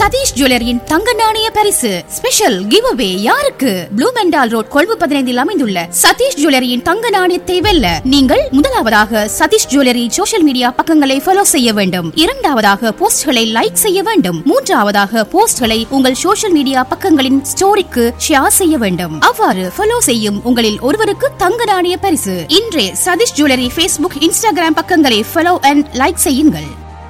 சதீஷ் ஜுவல்லரியின் தங்க நாணய பரிசு ஸ்பெஷல் கிவ் அவே யாருக்கு ப்ளூ மெண்டால் ரோட் கொள்வு பதினைந்தில் அமைந்துள்ள சதீஷ் ஜுவல்லரியின் தங்க நாணயத்தை வெல்ல நீங்கள் முதலாவதாக சதீஷ் ஜுவல்லரி சோஷியல் மீடியா பக்கங்களை ஃபாலோ செய்ய வேண்டும் இரண்டாவதாக போஸ்ட்களை லைக் செய்ய வேண்டும் மூன்றாவதாக போஸ்ட்களை உங்கள் சோஷியல் மீடியா பக்கங்களின் ஸ்டோரிக்கு ஷேர் செய்ய வேண்டும் அவ்வாறு ஃபாலோ செய்யும் உங்களில் ஒருவருக்கு தங்க நாணய பரிசு இன்றே சதீஷ் ஜுவல்லரி ஃபேஸ்புக் இன்ஸ்டாகிராம் பக்கங்களை ஃபாலோ அண்ட் லைக் செய்யுங்கள்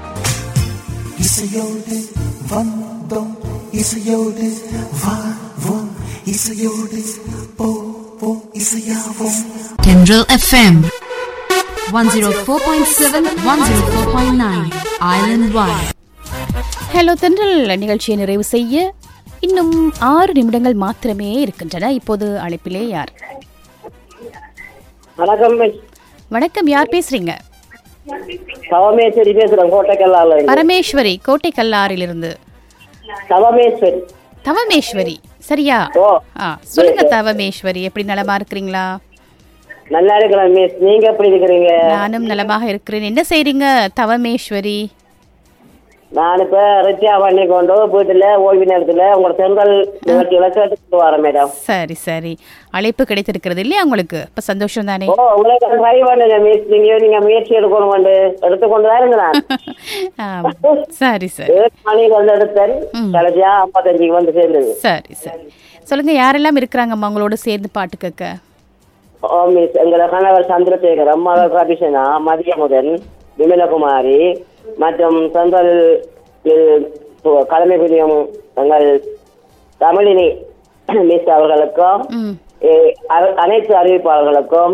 இசையோடு வந்தோம் இசையோடு வாழ்வோம் இசையோடு போவோம் இசையாவோம் Tendril FM 104.7 104.9 Island Wide hello Thendral நிகழ்ச்சியை நிறைவு செய்ய இன்னும் ஆறு நிமிடங்கள் மாத்திரமே இருக்கின்றன இப்போது அழைப்பிலே யார் வணக்கம் மிஸ் வணக்கம் யார் பேசுறீங்க தவமேஸ்வரி பேசுறேன் கோட்டைக்கல்லால இருந்து. பரமேஸ்வரி கோட்டை கல்லாரிலிருந்து தவமேஸ்வரி தவமேஸ்வரி சரியா ஓ ஆ சொல்லுங்க தவமேஸ்வரி எப்படி நலமா இருக்கிறீங்களா நல்லா இருக்கிறேன் மிஸ் நீங்க எப்படி இருக்கிறீங்க நானும் நலமாக இருக்கிறேன் என்ன செய்றீங்க தவமேஸ்வரி நான் இப்ப ரித்தியா பண்ணி கொண்டு வீட்டுல ஓய்வு நேரத்துல உங்களோட செங்கல் நிகழ்ச்சிகளை கேட்டுக்கிட்டு வரேன் மேடம் சரி சரி அழைப்பு கிடைத்திருக்கிறது இல்லையா உங்களுக்கு இப்ப சந்தோஷம் தானே ஓ உங்களுக்கு ட்ரை பண்ணுங்க மிஸ் நீங்க நீங்க முயற்சி எடுக்கணும் கொண்டு எடுத்துக்கொண்டு தான் இருங்க நான் ஆ, சரி சரி ஏழு மணிக்கு வந்து எடுத்தேன் கடைசியா ஐம்பத்தஞ்சுக்கு வந்து சேர்ந்தது சரி சரி சொல்லுங்க யாரெல்லாம் இருக்கிறாங்கம்மா உங்களோட சேர்ந்து பாட்டு கேட்க ஓ மிஸ் எங்களோட கணவர் சந்திரசேகரம் மகள் ரபிஷனா மதியமுதன் விமலகுமாரி மற்றும் செங்கல் கடமை புரியும் எங்கள் தமிழினி மிஸ் அவர்களுக்கும் ம் ஏ, அ- அனைத்து அறிவிப்பாளர்களுக்கும்